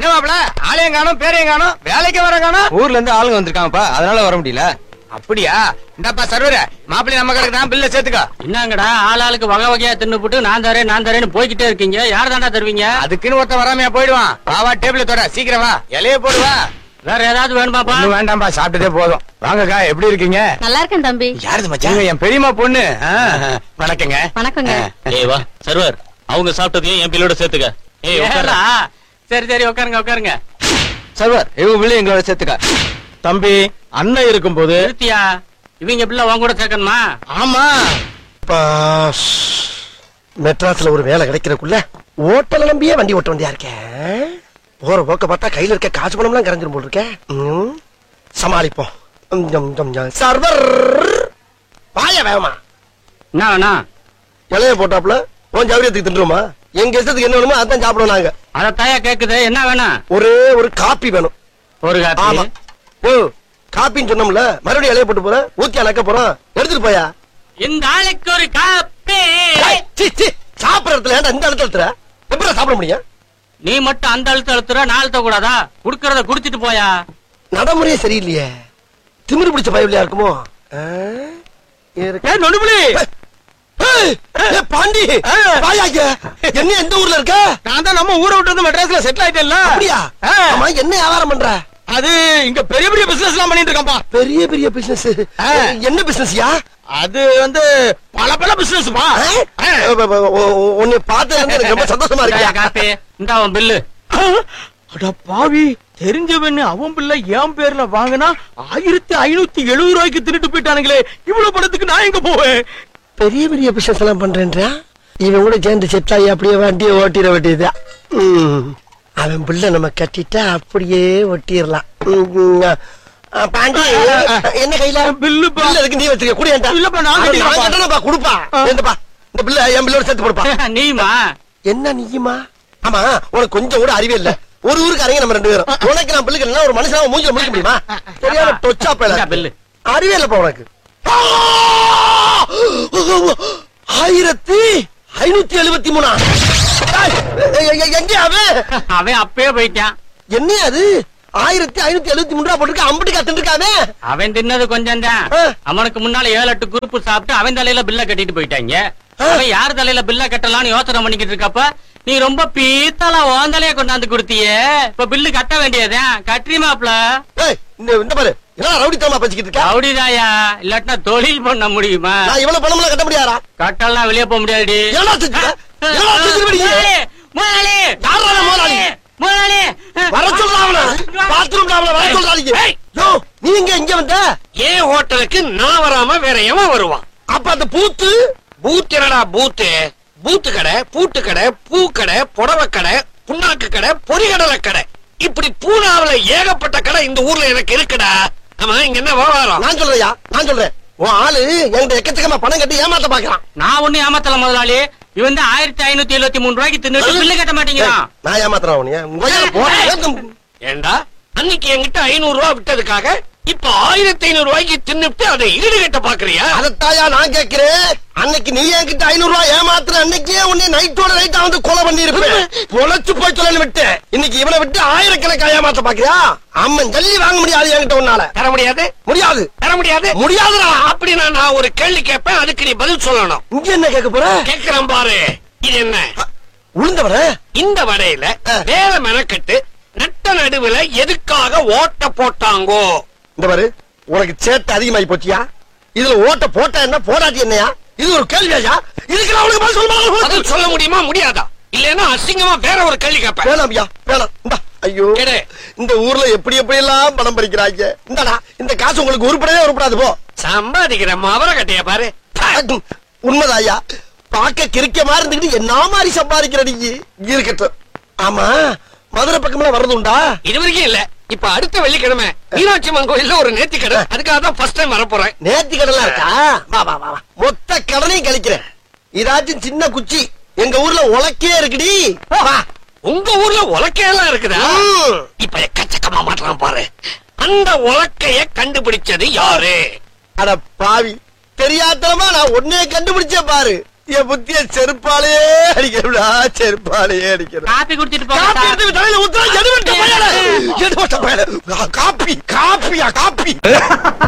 என்ன மாப்பிள ஆளையும் காணும் பேரையும் காணும் வேலைக்கு வர காணும் ஊர்ல இருந்து ஆளுங்க வந்திருக்காங்கப்பா அதனால வர முடியல அப்படியா இந்தாப்பா சர்வர மாப்பிள்ளை நம்ம கடைக்கு தான் பில்ல சேர்த்துக்கோ என்னங்கடா ஆள் ஆளுக்கு வகை வகையா தின்னு போட்டு நான் தரேன் நான் தரேன்னு போய்கிட்டே இருக்கீங்க யார் தாண்டா தருவீங்க அதுக்குன்னு ஒருத்தன் வராமையா போயிடுவான் வா வா டேபிள் தொட சீக்கிரம் வா இலைய போடுவா வேற ஏதாவது வேணுமாப்பா ஒண்ணும் வேண்டாம்பா சாப்பிட்டதே போதும் வாங்கக்கா எப்படி இருக்கீங்க நல்லா இருக்கேன் தம்பி யாருது மச்சான் என் பெரியம்மா பொண்ணு ஆ, வணக்கங்க வணக்கங்க ஏய் வா சர்வர் அவங்க சாப்பிட்டதையும் என் பிள்ளோட சேர்த்துக்க ஏய் உட்கார்றா. ஏலா? சரி சரி உட்காருங்க உட்காருங்க சர்வர் இவங்க பிள்ளை எங்களோட சேர்த்துக்க தம்பி அண்ணன் இருக்கும்போது நிறுத்தியா இவங்க பிள்ளை உன் கூட சேர்க்கணுமா ஆமா மெட்ராஸ்ல ஒரு வேலை கிடைக்கிறதுக்குள்ள ஓட்டல நம்பியே வண்டி ஓட்ட வண்டியா இருக்கேன் போற போக்க பார்த்தா கையில இருக்க காசு பணம்லாம் கரைஞ்சிரும் போல் இருக்கேன் ம், சமாளிப்போம் ம், ஜம், ஜம், ஜம். சர்வர் வாய வேகமா என்ன வேணா இலைய போட்டாப்புல உன் ஜவுரியத்துக்கு தின்றுமா எங்க இஷ்டத்துக்கு என்ன வேணுமோ அதான் சாப்பிடுவோம் நாங்க அத தாயா கேக்குது என்ன வேணா ஒரே ஒரு காப்பி வேணும் ஒரு ஆமா காப்பி ஓ காப்பின்னு சொன்னோம்ல மறுபடியும் இலைய போட்டு போறேன் ஊத்தியா நக்க போறோம் எடுத்துட்டு போயா இந்த ஆளுக்கு ஒரு காப்பி ஏய், சீ, சீ, சாப்பிடுற இடத்துல ஏன்டா இந்த இடத்துல எடுத்துற எப்படி சாப்பிட முடியும் நீ மட்டும் அந்த அழுத்த அழுத்துற நான் அழுத்த கூடாதா குடுக்கறத குடிச்சிட்டு போயா நடைமுறையே சரியில்லையே திமிரு பிடிச்ச பயவில்லையா இருக்குமோ ஆ, இருக்கு. ஏய் நொடுபுலி ஏய், ஏய், பாண்டி வாயா இங்க. என்ன எந்த ஊர்ல இருக்க நான் தான் நம்ம ஊரை விட்டு வந்து மெட்ராஸ்ல செட்டில் ஆயிட்டேன்ல அப்படியா ஆ. ஆமா என்ன வியாபாரம் பண்ற அது இங்க பெரிய பெரிய பிசினஸ் எல்லாம் பண்ணிட்டு இருக்கான்ப்பா பெரிய பெரிய பிசினஸ் ஆ. என்ன பிசினஸ்யா அது வந்து பல பல பிசினஸ்ப்பா உன்னை பார்த்ததுல இருந்து எனக்கு ரொம்ப சந்தோஷமா இந்தாயா இருக்கியா காப்பி இந்த அவன் பில்லு அட பாவி தெரிஞ்சவன் அவன் பிள்ளை என் பேர்ல வாங்கினா ஆயிரத்தி ஐநூத்தி எழுபது ரூபாய்க்கு திருட்டு போயிட்டானுங்களே இவ்வளவு பணத்துக்கு நான் எங்க போவேன் பெரிய பெரிய பிசினஸ் எல்லாம் பண்றேன்றா இவன் கூட சேர்ந்து செட் ஆகி அப்படியே வண்டியை ஓட்டிட வேண்டியதா அவன் பிள்ளை நம்ம கட்டிட்டா அப்படியே ஒட்டிடலாம் பாண்டி என்ன கையில பில்லு பா. பில்லு இருக்கு நீ வச்சிருக்க குடியேன்டா இல்லப்பா, நான் நான் கட்டிக்கிறேன்ப்பா. கட்டணும்ப்பா கொடுப்பா என்னப்பா இந்த பிள்ளை என் பிள்ளோட சேர்த்து கொடுப்பா நீமா என்ன நீயுமா ஆமா உனக்கு கொஞ்சம் கூட அறிவே இல்ல ஒரு ஊருக்கு அரங்க நம்ம ரெண்டு பேரும் உனக்கு நான் பிள்ளைக்கு என்ன ஒரு மனுஷன் மூஞ்சில முடிக்க முடியுமா தெரியாம தொச்சா இந்தா பேல பில்லு அறிவே இல்லப்பா உனக்கு ஆயிரத்தி ஐநூத்தி எழுபத்தி மூணா எங்க அவன் அவன் அப்பயே போயிட்டான் என்ன அது ஆயிரத்தி ஐநூத்தி எழுபத்தி மூணு ரூபா போட்டுருக்க அம்பட்டு கத்துருக்கானே அவன் தின்னது கொஞ்சம் தான் ஆ. அவனுக்கு முன்னால ஏழு எட்டு குரூப் சாப்பிட்டு அவன் தலையில பில்ல கட்டிட்டு போயிட்டாங்க அவன் யார் தலையில பில்ல கட்டலாம்னு யோசனை பண்ணிக்கிட்டு இருக்கப்ப நீ ரொம்ப பீத்தலா உன் தலைய கொண்டாந்து கொடுத்தியே இப்ப பில்லு கட்ட வேண்டியதுதான் கட்டுறிமாப்ல ஏய், இந்த இந்த பாரு என்ன ரவுடித்தனமா பேசிக்கிட்டு இருக்க அப்படிதாயா இல்லாட்டினா தொழில் பண்ண முடியுமா நான் இவ்வளவு பணமெல்லாம் கட்ட முடியாதா கட்டலாம் வெளியே போக முடியாதுடி என்னடா செஞ்சுட்ட? என்னடா செஞ்சுட்ட நீ? முதலாளி யார்றா அந்த முதலாளி? முதலாளி வர சொல்றா அவன பாத்ரூம் அவன வர சொல்றாங்க யோ நீ எங்க இங்க வந்த ஏன் ஹோட்டலுக்கு நான் வராம வேற எவன் வருவான் அப்ப அந்த பூத்து பூத் என்னடா பூத்து பூத்து கடை பூட்டு கடை பூ கடை புடவை கடை புண்ணாக்கு கடை பொறிகடலை கடை இப்படி பூனாவுல ஏகப்பட்ட கடை இந்த ஊர்ல எனக்கு இருக்குடா ஆமா இங்க என்ன விவகாரம் நான் சொல்றேயா நான் சொல்றேன் உன் ஆளு என்கிட்ட எக்கச்சக்கமா பணம் கட்டி ஏமாத்த பாக்குறான் நான் ஒண்ணு ஏமாத்தல முதலாளி இவன் தான் ஆயிரத்தி ஐநூத்தி எழுபத்தி மூணு ரூபாய்க்கு தின்னுட்டு பில்லு கட்ட மாட்டேங்கிறான் ஏய், நான் ஏமாத்துறேன் உன்னைய. உன் கையால போட்டு ஏண்டா அன்னைக்கு என்கிட்ட ஐநூறு ரூபாய் விட்டதுக்காக இப்ப ஆயிரத்தி ஐநூறு ரூபாய்க்கு தின்னுட்டு அதை ஈடுகட்ட பாக்குறியா அதத்தாயா நான் கேட்கிறேன் அன்னைக்கு நீ என்கிட்ட ஐநூறு ரூபாய் ஏமாத்துற அன்னைக்கே உன்னை நைட்டோட நைட்டா வந்து கொலை பண்ணி இருப்பேன் பொழைச்சு போய் சொல்லு விட்டு இன்னைக்கு இவனை விட்டு ஆயிரக்கணக்கா ஏமாத்த பாக்குறியா அம்மன் ஜல்லி வாங்க முடியாது என்கிட்ட உன்னால தர முடியாது முடியாது தர முடியாது முடியாதுடா அப்படின்னா நான் ஒரு கேள்வி கேட்பேன் அதுக்கு நீ பதில் சொல்லணும் இங்க என்ன கேட்க போற கேக்குறேன் பாரு இது என்ன உளுந்தவர இந்த வடையில ஆ. வேற மெனக்கட்டு நட்ட நடுவுல எதுக்காக ஓட்ட போட்டாங்கோ இந்த பாரு உனக்கு சேட்டை அதிகமாயி போச்சியா இதுல ஓட்ட போட்டா என்ன போடாட்டி என்னையா இது ஒரு கேள்வியா இதுக்கு நான் உனக்கு பதில் சொல்ல பதில் சொல்ல முடியுமா முடியாதா இல்லைன்னா அசிங்கமா வேற ஒரு கேள்வி கேட்பேன் வேணாம் ஐயா வேணாம் இந்தா ஐயோ எடு. இந்த ஊர்ல எப்படி எப்படி எல்லாம் பணம் பறிக்கிறாங்க இந்தடா இந்த காசு உங்களுக்கு உருப்படவே உருப்படாது போ சம்பாதிக்கிற மவர கட்டைய பாரு அக்கும், உண்மைதான் ஐயா பார்க்க கிறுக்க மாதிரி இருந்துக்கிட்டு என்ன மாதிரி சம்பாதிக்கிற நீங்க இருக்கட்டும் ஆமா மதுரை பக்கம்லாம் வர்றது உண்டா இது வரைக்கும் இல்ல இப்ப அடுத்த வெள்ளிக்கிழமை மீனாட்சி அம்மன் கோயில்ல ஒரு நேர்த்தி கடை அதுக்காக தான் ஃபர்ஸ்ட் டைம் வர போறேன் நேர்த்தி கடலாம் இருக்கா வா வா வா வா. மொத்த கடனையும் கழிக்கிறேன் இதாச்சும் சின்ன குச்சி எங்க ஊர்ல உலக்கே இருக்குடி வா உங்க ஊர்ல உலக்கையெல்லாம் இருக்குதா ம். இப்ப எக்கச்சக்கமா மாட்டலாம் பாரு அந்த உலக்கைய கண்டுபிடிச்சது யாரு அட பாவி தெரியாதனமா நான் உன்னைய கண்டுபிடிச்சேன் பாரு என் புத்திய செருப்பாலேயே அடிக்கிறா செருப்பாலேயே அடிக்கிறா காப்பி குடிச்சிட்டு போங்க காப்பி சார். எடுத்து தலையில ஊத்துறா எடுவட்ட பயல எடுவட்ட பயல காப்பி காப்பியா காப்பி